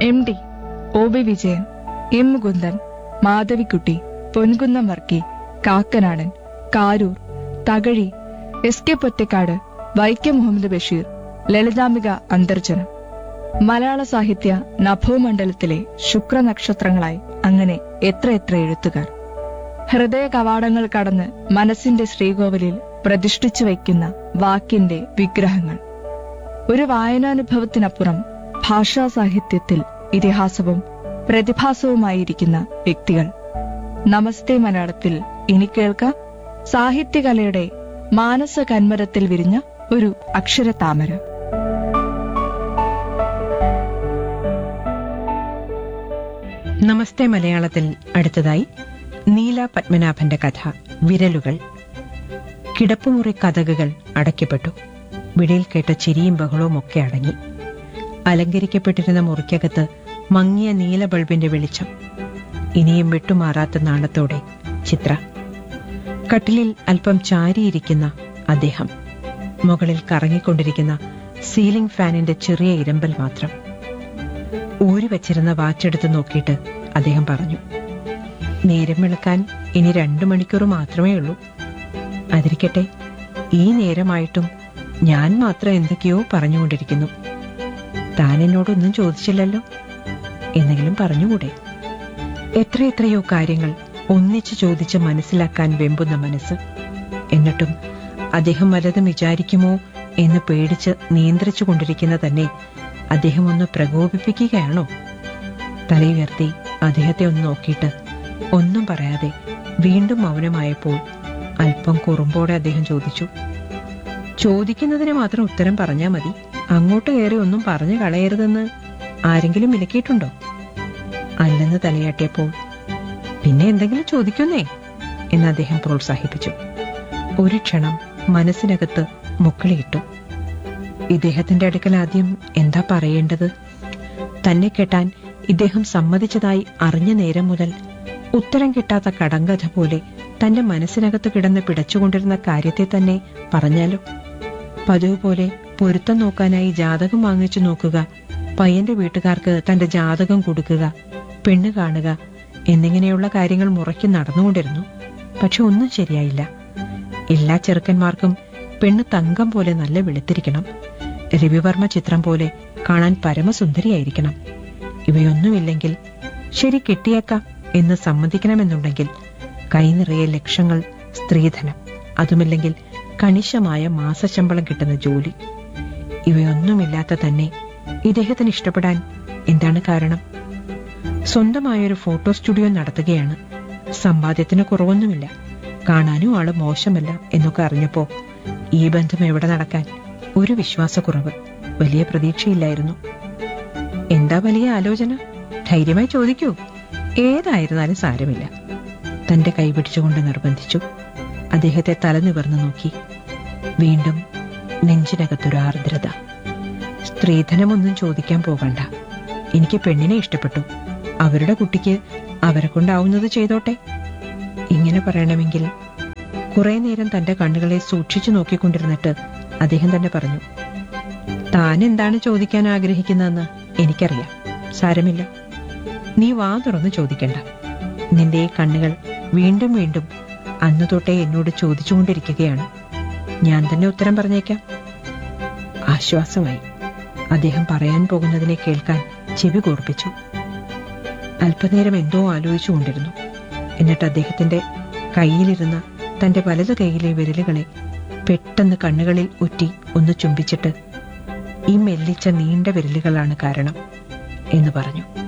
M T O V Vijayan M Mukundan Madhavikutty Ponkunnam Varkey Kakkanadan Karoor Thakazhi S K Pottekkatt Vaikom Muhammad Basheer Lalithambika Antharjanam മലയാള സാഹിത്യ നഭോമണ്ഡലത്തിലെ ശുക്രനക്ഷത്രങ്ങളായി അങ്ങനെ എത്രയെത്ര എഴുത്തുകാർ ഹൃദയ കവാടങ്ങൾ കടന്ന് മനസ്സിന്റെ ശ്രീകോവിലിൽ പ്രതിഷ്ഠിച്ചു വയ്ക്കുന്ന വാക്കിന്റെ വിഗ്രഹങ്ങൾ ഒരു വായനാനുഭവത്തിനപ്പുറം ഭാഷാ സാഹിത്യത്തിൽ ഇതിഹാസവും പ്രതിഭാസവുമായിരിക്കുന്ന വ്യക്തികൾ നമസ്തേ മലയാളത്തിൽ ഇനി കേൾക്കാം സാഹിത്യകലയുടെ മാനസ കന്മരത്തിൽ വിരിഞ്ഞ ഒരു അക്ഷരതാമര നമസ്തേ മലയാളത്തിൽ അടുത്തതായി നീല പത്മനാഭന്റെ കഥ വിരലുകൾ കിടപ്പുമുറി കഥകുകൾ അടയ്ക്കപ്പെട്ടു വിടിയിൽ കേട്ട ചിരിയും ബഹളവും ഒക്കെ അടങ്ങി അലങ്കരിക്കപ്പെട്ടിരുന്ന മുറിക്കകത്ത് മങ്ങിയ നീല ബൾബിന്റെ വെളിച്ചം ഇനിയും വിട്ടുമാറാത്ത നാണത്തോടെ ചിത്ര കട്ടിലിൽ അല്പം ചാരിയിരിക്കുന്ന അദ്ദേഹം മുകളിൽ കറങ്ങിക്കൊണ്ടിരിക്കുന്ന സീലിംഗ് ഫാനിന്റെ ചെറിയ ഇരമ്പൽ മാത്രം ഊരി വച്ചിരുന്ന വാച്ചെടുത്ത് നോക്കിയിട്ട് അദ്ദേഹം പറഞ്ഞു നേരം വെളുക്കാൻ ഇനി രണ്ടു മണിക്കൂർ മാത്രമേ ഉള്ളൂ അതിരിക്കട്ടെ ഈ നേരമായിട്ടും ഞാൻ മാത്രം എന്തൊക്കെയോ പറഞ്ഞുകൊണ്ടിരിക്കുന്നു താൻ എന്നോടൊന്നും ചോദിച്ചില്ലല്ലോ എന്തെങ്കിലും പറഞ്ഞുകൂടെ എത്രയെത്രയോ കാര്യങ്ങൾ ഒന്നിച്ചു ചോദിച്ച് മനസ്സിലാക്കാൻ വെമ്പുന്ന മനസ്സ് എന്നിട്ടും അദ്ദേഹം വല്ലതും വിചാരിക്കുമോ എന്ന് പേടിച്ച് നിയന്ത്രിച്ചു കൊണ്ടിരിക്കുന്ന തന്നെ അദ്ദേഹം ഒന്ന് പ്രകോപിപ്പിക്കുകയാണോ തലയുയർത്തി അദ്ദേഹത്തെ ഒന്ന് നോക്കിയിട്ട് ഒന്നും പറയാതെ വീണ്ടും മൗനമായപ്പോൾ അല്പം കുറുമ്പോടെ അദ്ദേഹം ചോദിച്ചു ചോദിക്കുന്നതിന് മാത്രം ഉത്തരം പറഞ്ഞാൽ മതി അങ്ങോട്ട് കയറി ഒന്നും പറഞ്ഞു കളയരുതെന്ന് ആരെങ്കിലും വിലക്കിയിട്ടുണ്ടോ അല്ലെന്ന് തലയാട്ടിയപ്പോൾ പിന്നെ എന്തെങ്കിലും ചോദിക്കുന്നേ എന്ന് അദ്ദേഹം പ്രോത്സാഹിപ്പിച്ചു ഒരു ക്ഷണം മനസ്സിനകത്ത് മുക്കളിയിട്ടു ഇദ്ദേഹത്തിന്റെ അടുക്കൽ ആദ്യം എന്താ പറയേണ്ടത് തന്നെ കെട്ടാൻ ഇദ്ദേഹം സമ്മതിച്ചതായി അറിഞ്ഞ നേരം മുതൽ ഉത്തരം കിട്ടാത്ത കടങ്കഥ പോലെ തന്റെ മനസ്സിനകത്ത് കിടന്ന് പിടച്ചുകൊണ്ടിരുന്ന കാര്യത്തെ തന്നെ പറഞ്ഞാലോ പതിവ് പോലെ പൊരുത്തം നോക്കാനായി ജാതകം വാങ്ങിച്ചു നോക്കുക പയ്യന്റെ വീട്ടുകാർക്ക് തന്റെ ജാതകം കൊടുക്കുക പെണ്ണ് കാണുക എന്നിങ്ങനെയുള്ള കാര്യങ്ങൾ മുറയ്ക്ക് നടന്നുകൊണ്ടിരുന്നു പക്ഷെ ഒന്നും ശരിയായില്ല എല്ലാ ചെറുക്കന്മാർക്കും പെണ്ണ് തങ്കം പോലെ നല്ല വെളുത്തിരിക്കണം രവിവർമ്മ ചിത്രം പോലെ കാണാൻ പരമസുന്ദരിയായിരിക്കണം ഇവയൊന്നുമില്ലെങ്കിൽ ശരി കിട്ടിയേക്കാം എന്ന് സമ്മതിക്കണമെന്നുണ്ടെങ്കിൽ കൈനിറയെ ലക്ഷങ്ങൾ സ്ത്രീധനം അതുമില്ലെങ്കിൽ കണിശമായ മാസശമ്പളം കിട്ടുന്ന ജോലി ഇവയൊന്നുമില്ലാത്ത തന്നെ ഇദ്ദേഹത്തിന് ഇഷ്ടപ്പെടാൻ എന്താണ് കാരണം സ്വന്തമായൊരു ഫോട്ടോ സ്റ്റുഡിയോ നടത്തുകയാണ് സമ്പാദ്യത്തിന് കുറവൊന്നുമില്ല കാണാനും ആള് മോശമല്ല എന്നൊക്കെ അറിഞ്ഞപ്പോ ഈ ബന്ധം എവിടെ നടക്കാൻ ഒരു വിശ്വാസക്കുറവ് വലിയ പ്രതീക്ഷയില്ലായിരുന്നു എന്താ വലിയ ആലോചന ധൈര്യമായി ചോദിക്കൂ ഏതായിരുന്നാലും സാരമില്ല തന്റെ കൈപിടിച്ചുകൊണ്ട് നിർബന്ധിച്ചു അദ്ദേഹത്തെ തല നിവർന്നു നോക്കി വീണ്ടും നെഞ്ചിനകത്തൊരു ആർദ്രത സ്ത്രീധനമൊന്നും ചോദിക്കാൻ പോകണ്ട എനിക്ക് പെണ്ണിനെ ഇഷ്ടപ്പെട്ടു അവരുടെ കുട്ടിക്ക് അവരെ കൊണ്ടാവുന്നത് ചെയ്തോട്ടെ ഇങ്ങനെ പറയണമെങ്കിൽ കുറെ നേരം തന്റെ കണ്ണുകളെ സൂക്ഷിച്ചു നോക്കിക്കൊണ്ടിരുന്നിട്ട് അദ്ദേഹം തന്നെ പറഞ്ഞു താൻ എന്താണ് ചോദിക്കാൻ ആഗ്രഹിക്കുന്നതെന്ന് എനിക്കറിയാം സാരമില്ല നീ വാ തുറന്ന് ചോദിക്കണ്ട നിന്റെ ഈ കണ്ണുകൾ വീണ്ടും വീണ്ടും അന്നു തൊട്ടേ എന്നോട് ചോദിച്ചുകൊണ്ടിരിക്കുകയാണ് ഞാൻ തന്നെ ഉത്തരം പറഞ്ഞേക്കാം ആശ്വാസമായി അദ്ദേഹം പറയാൻ പോകുന്നതിനെ കേൾക്കാൻ ചെവി കൂർപ്പിച്ചു അല്പനേരം എന്തോ ആലോചിച്ചുകൊണ്ടിരുന്നു എന്നിട്ട് അദ്ദേഹത്തിന്റെ കയ്യിലിരുന്ന തന്റെ വലതു കൈയിലെ വിരലുകളെ പെട്ടെന്ന് കണ്ണുകളിൽ ഉറ്റി ഒന്ന് ചുംബിച്ചിട്ട് ഈ മെല്ലിച്ച നീണ്ട വിരലുകളാണ് കാരണം എന്ന് പറഞ്ഞു